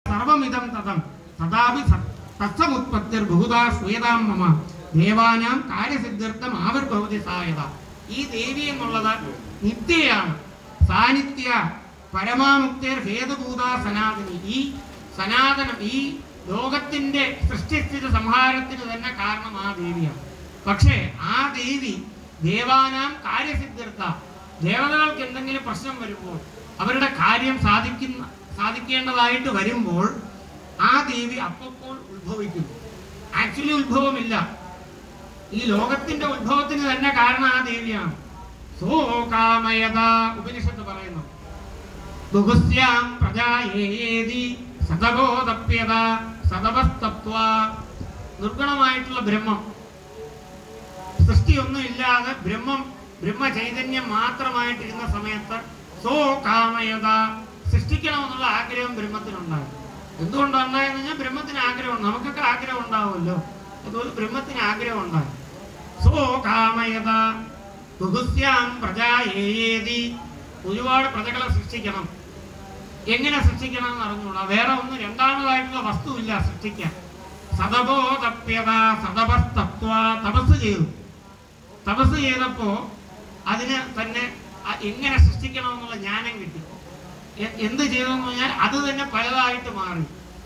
സർവമിതം തതം തഥാപി തത്സമുത്പത്തിർ ബഹുതാ ശ്വേതാം മമ ദേവാനാം കാര്യസിദ്ധ്യർത്ഥം ആവിർഭവതി സായത ഈ ദേവി എന്നുള്ളത് നിത്യയാണ് സാന്നിധ്യ പരമാമുക്തർ ഹേതുഭൂത സനാതനി ഈ സനാതനം ഈ ലോകത്തിന്റെ സൃഷ്ടിസ്ഥിതി സംഹാരത്തിന് തന്നെ കാരണം ആ ദേവിയാണ് പക്ഷേ ആ ദേവി ദേവാനാം കാര്യസിദ്ധ്യർത്ഥ ദേവതകൾക്ക് എന്തെങ്കിലും പ്രശ്നം വരുമ്പോൾ അവരുടെ കാര്യം സാധിക്കുന്ന സാധിക്കേണ്ടതായിട്ട് വരുമ്പോൾ ആ ദേവി അപ്പോൾ ഉത്ഭവിക്കുന്നു ആക്ച്വലി ഉത്ഭവമില്ല ഈ ലോകത്തിന്റെ ഉത്ഭവത്തിന് തന്നെ കാരണം ആ ദേവിയാണ് സോകാമയത ഉപനിഷത്ത് പറയുന്നു ബഹുസ്യാം പ്രജായേതി സതബോധപ്യത സതപസ്തത്വ നിർഗുണമായിട്ടുള്ള ബ്രഹ്മം സൃഷ്ടിയൊന്നും ഇല്ലാതെ ബ്രഹ്മം ബ്രഹ്മ ചൈതന്യം മാത്രമായിട്ടിരുന്ന സമയത്ത് സോ കാമയത സൃഷ്ടിക്കണമെന്നുള്ള ആഗ്രഹം ബ്രഹ്മത്തിനുണ്ടായി എന്തുകൊണ്ടുണ്ടായെന്ന് കഴിഞ്ഞാൽ ബ്രഹ്മത്തിന് ആഗ്രഹം നമുക്കൊക്കെ ആഗ്രഹം ഉണ്ടാവുമല്ലോ അതുപോലെ ബ്രഹ്മത്തിന് ആഗ്രഹം ഉണ്ടായി സോ കാമയത ബഹുസ്യാം പ്രജായേതി ഒരുപാട് പ്രജകളെ സൃഷ്ടിക്കണം എങ്ങനെ സൃഷ്ടിക്കണം എന്ന് അറിഞ്ഞൂടാ വേറെ ഒന്നും രണ്ടാമതായിട്ടുള്ള വസ്തുവില്ല സൃഷ്ടിക്കാൻ സതബോധപ്യത സതപസ്തത്വ തപസ് ചെയ്തു തപസ് ചെയ്തപ്പോ അതിന് തന്നെ അ- എങ്ങനെ സൃഷ്ടിക്കണമെന്നുള്ള ജ്ഞാനം കിട്ടി എ- എന്ത് ചെയ്തെന്ന് പറഞ്ഞാൽ അത് തന്നെ പലതായിട്ട് മാറി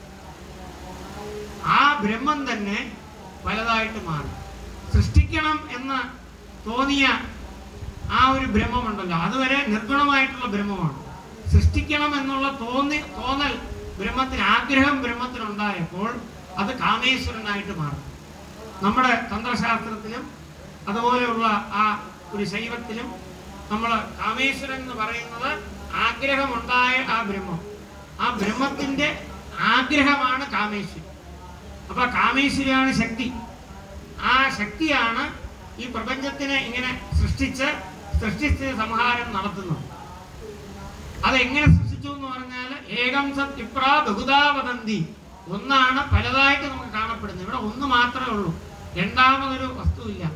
ആ ബ്രഹ്മം തന്നെ പലതായിട്ട് മാറി സൃഷ്ടിക്കണം എന്ന് തോന്നിയ ആ ഒരു ബ്രഹ്മമുണ്ടല്ലോ അതുവരെ നിർഗുണമായിട്ടുള്ള ബ്രഹ്മമാണ് സൃഷ്ടിക്കണം എന്നുള്ള തോന്നി തോന്നൽ ബ്രഹ്മത്തിന് ആഗ്രഹം ബ്രഹ്മത്തിനുണ്ടായപ്പോൾ അത് കാമേശ്വരനായിട്ട് മാറി നമ്മുടെ തന്ത്രശാസ്ത്രത്തിലും അതുപോലെയുള്ള ആ ഒരു ശൈവത്തിലും നമ്മൾ കാമേശ്വരൻ എന്ന് പറയുന്നത് ആഗ്രഹമുണ്ടായ ആ ബ്രഹ്മം ആ ബ്രഹ്മത്തിന്റെ ആഗ്രഹമാണ് കാമേശ്വരൻ അപ്പൊ കാമേശ്വരിയാണ് ശക്തി ആ ശക്തിയാണ് ഈ പ്രപഞ്ചത്തിനെ ഇങ്ങനെ സൃഷ്ടിച്ച് സൃഷ്ടിച്ച് സംഹാരം നടത്തുന്നത് അതെങ്ങനെ സൃഷ്ടിച്ചു എന്ന് പറഞ്ഞാൽ ഏകം സത് ഇപ്രാ ബഹുതാ വദന്തി ഒന്നാണ് പലതായിട്ട് നമുക്ക് കാണപ്പെടുന്നത് ഇവിടെ ഒന്ന് മാത്രമേ ഉള്ളൂ രണ്ടാമതൊരു വസ്തുവില്ല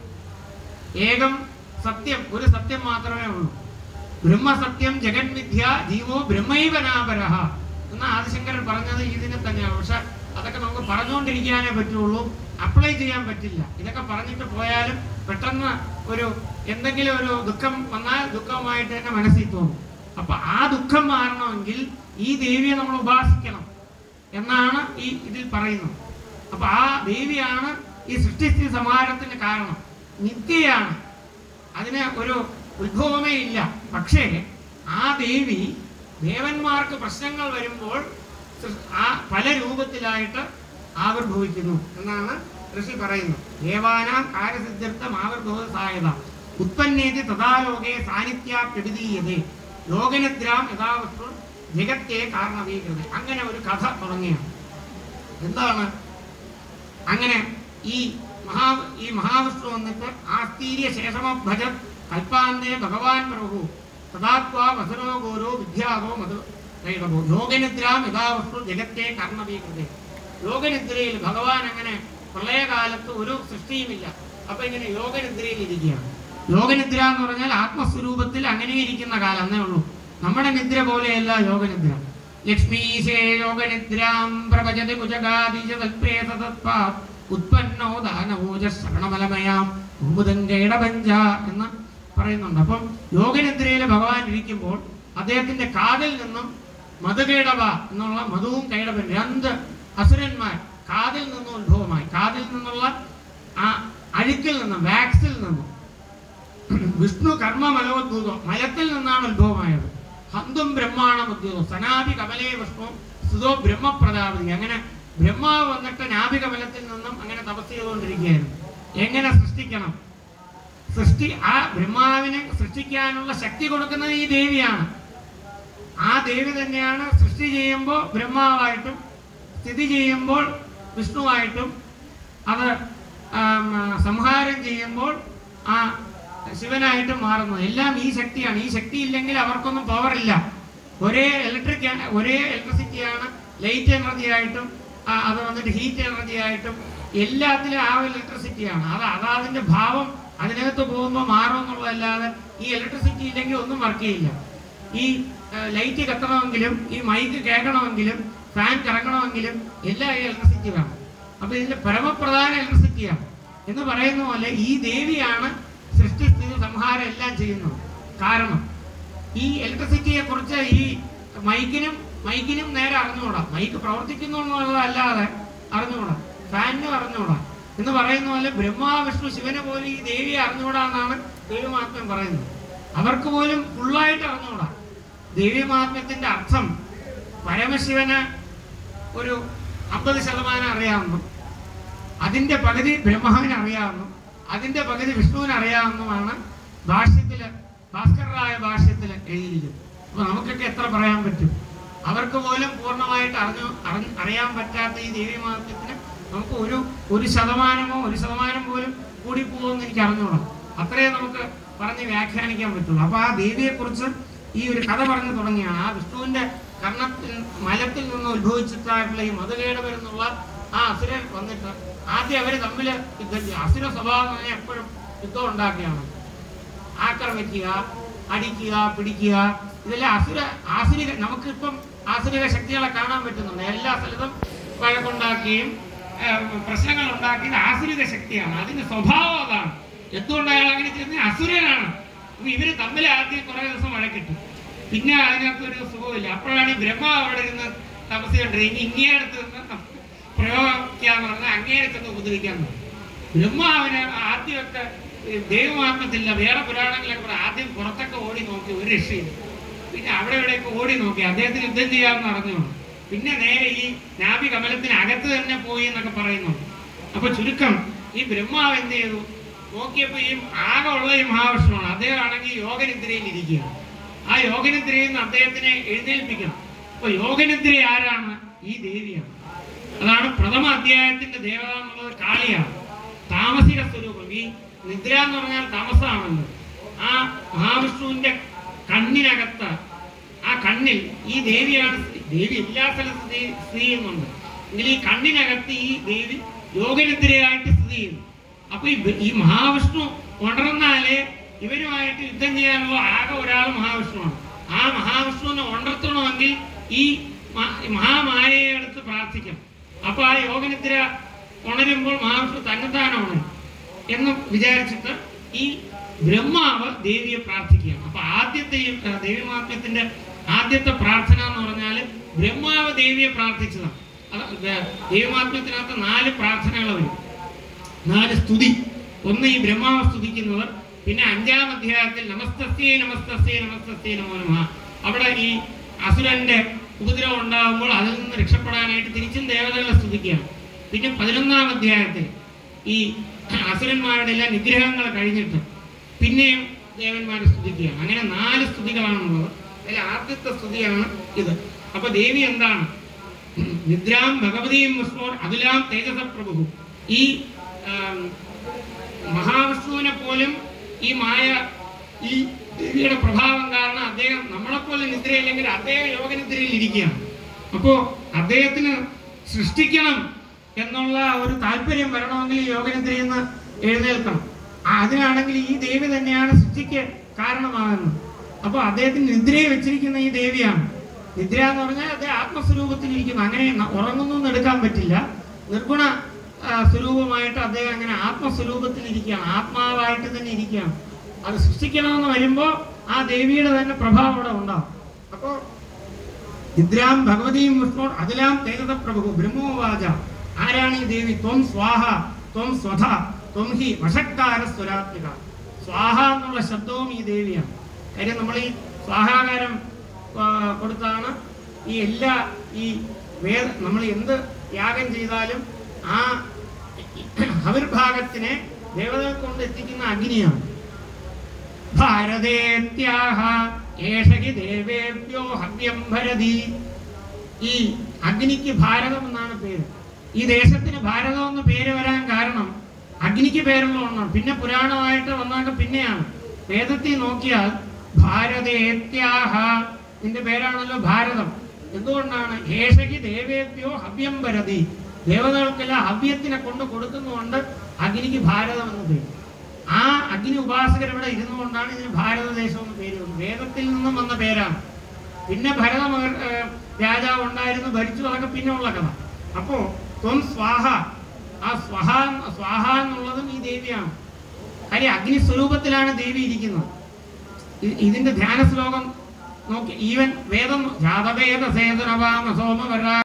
ഏകം സത്യം ഒരു സത്യം മാത്രമേ ഉള്ളൂ ബ്രഹ്മസത്യം ജഗന്മിഥ്യ ജീവോ ബ്രഹ്മൈവനാപരഹ എന്ന് ആദിശങ്കരൻ പറഞ്ഞത് ഇതിനെ തന്നെയാണ് പക്ഷെ അതൊക്കെ നമുക്ക് പറഞ്ഞുകൊണ്ടിരിക്കാനേ പറ്റുള്ളൂ അപ്ലൈ ചെയ്യാൻ പറ്റില്ല ഇതൊക്കെ പറഞ്ഞിട്ട് പോയാലും പെട്ടെന്ന് ഒരു എന്തെങ്കിലും ഒരു ദുഃഖം വന്നാൽ ദുഃഖമായിട്ട് തന്നെ മനസ്സിൽ തോന്നും അപ്പൊ ആ ദുഃഖം മാറണമെങ്കിൽ ഈ ദേവിയെ നമ്മൾ ഉപാസിക്കണം എന്നാണ് ഈ ഇതിൽ പറയുന്നത് അപ്പൊ ആ ദേവിയാണ് ഈ സൃഷ്ടിസ്ഥിതി സമാഹാരത്തിന് കാരണം നിത്യയാണ് അതിന് ഒരു ഉത്ഭവമേ ഇല്ല പക്ഷേ ആ ദേവി ദേവന്മാർക്ക് പ്രശ്നങ്ങൾ വരുമ്പോൾ സൃ- ആ പല രൂപത്തിലായിട്ട് ആവിർഭവിക്കുന്നു എന്നാണ് ഋഷി പറയുന്നത് ദേവാനാം കാര്യസിദ്ധ്യർത്ഥം ആവിർഭവ സായത ഉത്പന്നേതി തഥാലോകെ സാന്നിധ്യാപ്യഭിധീയതേ ലോകനിദ്രാം യഥാവസ്തു ജഗത്തെ കാരണവീകൃത അങ്ങനെ ഒരു കഥ തുടങ്ങിയാണ് എന്താണ് അങ്ങനെ ഈ മഹാ ഈ മഹാവിഷ്ണു വന്നിട്ട് ആസ്തീര്യ ശേഷമഭജ കൽപ്പാന്തേ ഭഗവാൻ പ്രഭു തഥാത്വാ വസരോ ഗോരോ വിദ്യാവോ മധു കൈടവോ യോഗനിദ്രാം യഥാവസ്തു ജഗത്തെ കർണവീകൃതേ യോഗനിദ്രയിൽ ഭഗവാൻ അങ്ങനെ പ്രളയകാലത്ത് ഒരു സൃഷ്ടിയുമില്ല അപ്പൊ ഇങ്ങനെ യോഗനിദ്രയിൽ ഇരിക്കുകയാണ് യോഗനിദ്ര എന്ന് പറഞ്ഞാൽ ആത്മസ്വരൂപത്തിൽ അങ്ങനെ ഇരിക്കുന്ന കാലം എന്നേ ഉള്ളൂ നമ്മുടെ നിദ്ര പോലെയല്ല യോഗനിദ്ര ലക്ഷ്മീശേ യോഗനിദ്രാം പ്രപചതി കുജഗാദിജതൽപേതത്പാ ഉത്പന്നോ ദാനവോജ ശ്രവണമലമയാം ഭൂമുദങ്കേടപഞ്ച എന്ന് പറയുന്നുണ്ട് അപ്പം യോഗനിദ്രയിൽ ഭഗവാൻ ഇരിക്കുമ്പോൾ അദ്ദേഹത്തിന്റെ കാതിൽ നിന്നും മധുകേടവ എന്നുള്ള മധുവും കൈടവൻ രണ്ട് അസുരന്മാർ കാതിൽ നിന്നും ഉത്ഭവമായി കാതിൽ നിന്നുള്ള ആ അഴുക്കിൽ നിന്നും വാക്സിൽ നിന്നും വിഷ്ണു കർമ്മ മലോദ്ഭൂതം മലത്തിൽ നിന്നാണ് ഉത്ഭവമായത് ഹന്തും ബ്രഹ്മാണം ഉദ്ഭൂതം സനാഭി കമലേ വിഷ്ണു സുതോ ബ്രഹ്മപ്രജാപതി അങ്ങനെ ബ്രഹ്മാവ് വന്നിട്ട് നാഭി കമലത്തിൽ നിന്നും അങ്ങനെ തപസ് ചെയ്തുകൊണ്ടിരിക്കുകയായിരുന്നു എങ്ങനെ സൃഷ്ടിക്കണം സൃഷ്ടി ആ ബ്രഹ്മാവിനെ സൃഷ്ടിക്കാനുള്ള ശക്തി കൊടുക്കുന്നത് ഈ ദേവിയാണ് ആ ദേവി തന്നെയാണ് സൃഷ്ടി ചെയ്യുമ്പോൾ ബ്രഹ്മാവായിട്ടും സ്ഥിതി ചെയ്യുമ്പോൾ വിഷ്ണുവായിട്ടും അത് ആം, സംഹാരം ചെയ്യുമ്പോൾ ആ ശിവനായിട്ടും മാറുന്നത് എല്ലാം ഈ ശക്തിയാണ് ഈ ശക്തി ഇല്ലെങ്കിൽ അവർക്കൊന്നും പവർ ഇല്ല ഒരേ ഇലക്ട്രിക് ഒരേ ഇലക്ട്രിസിറ്റിയാണ് ലൈറ്റ് എനർജി ആയിട്ടും ആ, അത് വന്നിട്ട് ഹീറ്റ് എനർജി ആയിട്ടും എല്ലാത്തിലും ആ ഇലക്ട്രിസിറ്റിയാണ് അത് അതാതിന്റെ ഭാവം അതിനകത്ത് പോകുമ്പോൾ മാറും എന്നുള്ളതല്ലാതെ ഈ ഇലക്ട്രിസിറ്റി ഇല്ലെങ്കിൽ ഒന്നും വർക്ക് ചെയ്യില്ല ഈ ലൈറ്റ് കത്തണമെങ്കിലും ഈ മൈക്ക് കേൾക്കണമെങ്കിലും ഫാൻ കറങ്ങണമെങ്കിലും എല്ലാ ഇലക്ട്രിസിറ്റി വേണം അപ്പൊ ഇതിന്റെ പരമപ്രധാന ഇലക്ട്രിസിറ്റിയാണ് എന്ന് പറയുന്ന പോലെ ഈ ദേവിയാണ് സൃഷ്ടി സ്ഥിതി സംഹാരം എല്ലാം ചെയ്യുന്നത് കാരണം ഈ ഇലക്ട്രിസിറ്റിയെ കുറിച്ച് ഈ മൈക്കിനും മൈക്കിനും നേരെ അറിഞ്ഞുകൂടാ മൈക്ക് പ്രവർത്തിക്കുന്നു എന്നുള്ളതല്ലാതെ അറിഞ്ഞുകൂടാ ഫാനിനും അറിഞ്ഞുകൂടാ എന്ന് പറയുന്ന പോലെ ബ്രഹ്മാ വിഷ്ണു ശിവനെ പോലും ഈ ദേവിയെ അറിഞ്ഞുകൂടാ എന്നാണ് ദേവിമാത്മ്യം പറയുന്നത് അവർക്ക് പോലും ഫുള്ളായിട്ട് അറിഞ്ഞുകൂടാ ദേവിമാത്മ്യത്തിന്റെ അർത്ഥം പരമശിവന് ഒരു അമ്പത് ശതമാനം അറിയാവുന്നു അതിന്റെ പകുതി ബ്രഹ്മാവിന് അറിയാവുന്നു അതിന്റെ പകുതി വിഷ്ണുവിന് അറിയാവുന്നതാണ് ഭാഷ്യത്തില് ഭാസ്കറായ ഭാഷ്യത്തില് എഴുതിയിരിക്കുന്നത് അപ്പൊ നമുക്കൊക്കെ എത്ര പറയാൻ പറ്റും അവർക്ക് പോലും പൂർണ്ണമായിട്ട് അറിഞ്ഞു അറിഞ്ഞ് അറിയാൻ പറ്റാത്ത ഈ ദേവിമാർഗത്തിന് നമുക്ക് ഒരു ഒരു ശതമാനമോ ഒരു ശതമാനം പോലും കൂടി പോകുമെന്ന് എനിക്ക് അറിഞ്ഞോളാം അത്രയും നമുക്ക് പറഞ്ഞ് വ്യാഖ്യാനിക്കാൻ പറ്റുള്ളൂ അപ്പൊ ആ ദേവിയെ കുറിച്ച് ഈ ഒരു കഥ പറഞ്ഞു തുടങ്ങിയാണ് ആ വിഷ്ണുവിന്റെ കർണത്തിൽ മലത്തിൽ നിന്ന് ഉത്ഭവിച്ചിട്ടായിട്ടുള്ള ഈ മധുകേടവർ എന്നുള്ള ആ അസുരൻ വന്നിട്ട് ആദ്യം അവര് തമ്മിൽ യുദ്ധം ചെയ്യും അസുര സ്വഭാവം എന്ന് പറഞ്ഞാൽ എപ്പോഴും യുദ്ധം ഉണ്ടാക്കുകയാണ് ആക്രമിക്കുക അടിക്കുക പിടിക്കുക ഇതെല്ലാം അസുര ആസുരിക നമുക്കിപ്പം ആസുരിക ശക്തികളെ കാണാൻ പറ്റുന്നുണ്ട് എല്ലാ സ്ഥലത്തും വഴക്കുണ്ടാക്കുകയും ഏഹ്, പ്രശ്നങ്ങൾ ഉണ്ടാക്കിയത് ആസുരിക ശക്തിയാണ് അതിന്റെ സ്വഭാവം അതാണ് എന്തുകൊണ്ട് അയാൾ അങ്ങനെ ചെയ്യുന്നത് അസുരനാണ് അപ്പൊ ഇവര് തമ്മിൽ ആദ്യം കുറെ ദിവസം വഴക്കിട്ടു പിന്നെ അതിനകത്ത് ഒരു സുഖമില്ല അപ്പോഴാണ് ഈ ബ്രഹ്മ അവിടെ ഇരുന്ന് താമസിച്ചുകൊണ്ടിരുന്നത് ഇനി ഇങ്ങേ അടുത്ത് നിന്ന് പ്രയോഗിക്കാന്ന് പറഞ്ഞാൽ അങ്ങേ ചെന്ന് ഉപദ്രവിക്കാൻ തുടങ്ങി ബ്രഹ്മാവിന് ആദ്യമൊക്കെ ഈ ദൈവമാത്മത്തില്ല വേറെ പുരാണങ്ങളൊക്കെ പറയും, ആദ്യം പുറത്തൊക്കെ ഓടി നോക്കി ഒരു രക്ഷയില്ല പിന്നെ അവിടെ ഇവിടെയൊക്കെ ഓടി നോക്കി അദ്ദേഹത്തിന് യുദ്ധം ചെയ്യാമെന്ന് അറിഞ്ഞു പിന്നെ നേരെ ഈ നാഭി കമലത്തിന് അകത്ത് തന്നെ പോയി എന്നൊക്കെ പറയുന്നു അപ്പൊ ചുരുക്കം ഈ ബ്രഹ്മാവ് എന്ത് ചെയ്തു നോക്കിയപ്പോ ഈ ആകെ ഉള്ള ഈ മഹാവിഷ്ണുവാണ് അദ്ദേഹം ആണെങ്കിൽ യോഗനിദ്രയിൽ ഇരിക്കുകയാണ് ആ യോഗനിദ്രയിൽ നിന്ന് അദ്ദേഹത്തിനെ എഴുന്നേൽപ്പിക്കണം അപ്പൊ യോഗനിദ്ര ആരാണ് ഈ ദേവിയാണ് അതാണ് പ്രഥമ അധ്യായത്തിന്റെ ദേവത എന്നുള്ളത് കാളിയാണ് താമസിക സ്വരൂപം ഈ നിദ്ര എന്ന് പറഞ്ഞാൽ താമസമാണല്ലോ ആ മഹാവിഷ്ണുവിന്റെ കണ്ണിനകത്ത് ആ കണ്ണിൽ ഈ ദേവിയാണ് സ്ഥി- ദേവി എല്ലാ സ്ഥലത്തും സ്ഥിതി സ്ഥിതി ചെയ്യുന്നുണ്ട് എങ്കിൽ ഈ കണ്ണിനകത്ത് ഈ ദേവി യോഗനിദ്രയായിട്ട് സ്ഥിതി ചെയ്യുന്നു അപ്പൊ ഈ ബ- ഈ മഹാവിഷ്ണു ഉണർന്നാലേ ഇവരുമായിട്ട് യുദ്ധം ചെയ്യാനുള്ള ആകെ ഒരാൾ മഹാവിഷ്ണുവാണ് ആ മഹാവിഷ്ണുവിനെ ഉണർത്തണമെങ്കിൽ ഈ മ- മഹാമായയെ അടുത്ത് പ്രാർത്ഥിക്കണം അപ്പൊ ആ യോഗനിദ്ര ഉണരുമ്പോൾ മഹാവിഷ്ണു തന്നെത്താനെ ഉണരും എന്ന് വിചാരിച്ചിട്ട് ഈ ബ്രഹ്മാവ് ദേവിയെ പ്രാർത്ഥിക്കുകയാണ് അപ്പൊ ആദ്യത്തെ ഈ ഏർ, ദേവിമാത്മ്യത്തിന്റെ ആദ്യത്തെ പ്രാർത്ഥന എന്ന് പറഞ്ഞാൽ ബ്രഹ്മാവ് ദേവിയെ പ്രാർത്ഥിച്ചതാണ് അത് ഏർ, ദേവിമാത്മ്യത്തിനകത്ത് നാല് പ്രാർത്ഥനകൾ വരും നാല് സ്തുതി ഒന്ന് ഈ ബ്രഹ്മാവ് സ്തുതിക്കുന്നവർ പിന്നെ അഞ്ചാം അധ്യായത്തിൽ നമസ്തസ്യേ നമസ്തസ്യേ നമസ്തസ്യേ നമോ നമഃ അവിടെ ഈ അസുരന്റെ ഉപദ്രവം ഉണ്ടാകുമ്പോൾ അതിൽ നിന്ന് രക്ഷപ്പെടാനായിട്ട് തിരിച്ചും ദേവതകളെ സ്തുതിക്കുകയാണ് പിന്നെ പതിനൊന്നാം അധ്യായത്തിൽ ഈ അസുരന്മാരുടെ എല്ലാ നിഗ്രഹങ്ങൾ കഴിഞ്ഞിട്ട് പിന്നെയും ദേവന്മാരെ സ്തുതിക്കുകയാണ് അങ്ങനെ നാല് സ്തുതികളാണുള്ളത് അതിൽ ആദ്യത്തെ സ്തുതിയാണ് ഇത് അപ്പൊ ദേവി എന്താണ് നിദ്രാം ഭഗവതിയും വിഷ്ണു അതിലാം തേജസ പ്രഭു ഈ ആം, മഹാവിഷ്ണുവിനെ പോലും ഈ മായ ഈ ദേവിയുടെ പ്രഭാവം കാരണം അദ്ദേഹം നമ്മളെപ്പോലെ നിദ്രയില്ലെങ്കിൽ അദ്ദേഹം യോഗനിദ്രയിൽ ഇരിക്കുകയാണ് അപ്പോ അദ്ദേഹത്തിന് സൃഷ്ടിക്കണം എന്നുള്ള ഒരു താല്പര്യം വരണമെങ്കിൽ ഈ യോഗനിദ്രയിൽ നിന്ന് എഴുന്നേൽക്കണം ആ, അതിനാണെങ്കിൽ ഈ ദേവി തന്നെയാണ് സൃഷ്ടിക്ക് കാരണമാകുന്നത് അപ്പൊ അദ്ദേഹത്തിന് നിദ്രയെ വെച്ചിരിക്കുന്ന ഈ ദേവിയാണ് നിദ്ര എന്ന് പറഞ്ഞാൽ അദ്ദേഹം ആത്മസ്വരൂപത്തിൽ ഇരിക്കുന്നു അങ്ങനെ ന- ഉറങ്ങുന്നു എന്ന് എടുക്കാൻ പറ്റില്ല നിർഗുണ ആ, സ്വരൂപമായിട്ട് അദ്ദേഹം അങ്ങനെ ആത്മസ്വരൂപത്തിൽ ഇരിക്കുകയാണ് ആത്മാവായിട്ട് തന്നെ ഇരിക്കുകയാണ് അത് സൃഷ്ടിക്കണമെന്ന് വരുമ്പോൾ ആ ദേവിയുടെ തന്നെ പ്രഭാവം അവിടെ ഉണ്ടാവും അപ്പോ നിദ്രാം ഭഗവതിയും വിഷ്ണു അതിലാം തേജത പ്രഭു ബ്രഹ്മോവാച ആരാണ് ഈ ദേവി ത്വം സ്വാഹ ത്വം സ്വധ ത്വം ഹി വഷക്കാര സ്വരാത്മിക സ്വാഹ എന്നുള്ള ശബ്ദവും ഈ ദേവിയാണ് കാര്യം നമ്മൾ ഈ സ്വാഹാകാരം ആ, കൊടുത്താണ് ഈ എല്ലാ ഈ വേദ നമ്മൾ എന്ത് യാഗം ചെയ്താലും ആ അവിർഭാഗത്തിനെ ദേവതകൾ കൊണ്ട് എത്തിക്കുന്ന അഗ്നിയാണ് ഭാരതേത്യാഹ ഏഷകി ദേവേഭ്യോ ഹവ്യം ഭരതി ഈ അഗ്നിക്ക് ഭാരതം എന്നാണ് പേര് ഈ ദേശത്തിന് ഭാരതം എന്ന് പേര് വരാൻ കാരണം അഗ്നിക്ക് പേരുള്ള ഒന്നാണ് പിന്നെ പുരാണമായിട്ട് വന്നാൽ പിന്നെയാണ് വേദത്തിൽ നോക്കിയാൽ ഭാരതേത്യാഹ നിന്റെ പേരാണല്ലോ ഭാരതം എന്തുകൊണ്ടാണ് ഏഷകി ദേവേഭ്യോ ഹവ്യം ഭരതി ദേവതകൾക്കെല്ലാം ഹവ്യത്തിനെ കൊണ്ട് കൊടുക്കുന്നതുകൊണ്ട് അഗ്നിക്ക് ഭാരതം എന്ന് പേര് ആ അഗ്നി ഉപാസകർ ഇവിടെ ഇരുന്നുകൊണ്ടാണ് ഇതിന് ഭാരതദേശം എന്ന് പേര് വന്നത് വേദത്തിൽ നിന്നും വന്ന പേരാണ് പിന്നെ ഭരത മഹർ ഏർ രാജാവ് ഉണ്ടായിരുന്നു ഭരിച്ചു അതൊക്കെ പിന്നെയുള്ള കഥ അപ്പോ ത്വം സ്വാഹ ആ സ്വഹ സ്വാഹ എന്നുള്ളതും ഈ ദേവിയാണ് കാര്യം അഗ്നി സ്വരൂപത്തിലാണ് ദേവി ഇരിക്കുന്നത് ഇ- ഇതിന്റെ ധ്യാന ശ്ലോകം നോക്കി ഈവൻ വേദം ജാതവേദ സേതനവാമ സോമവരാ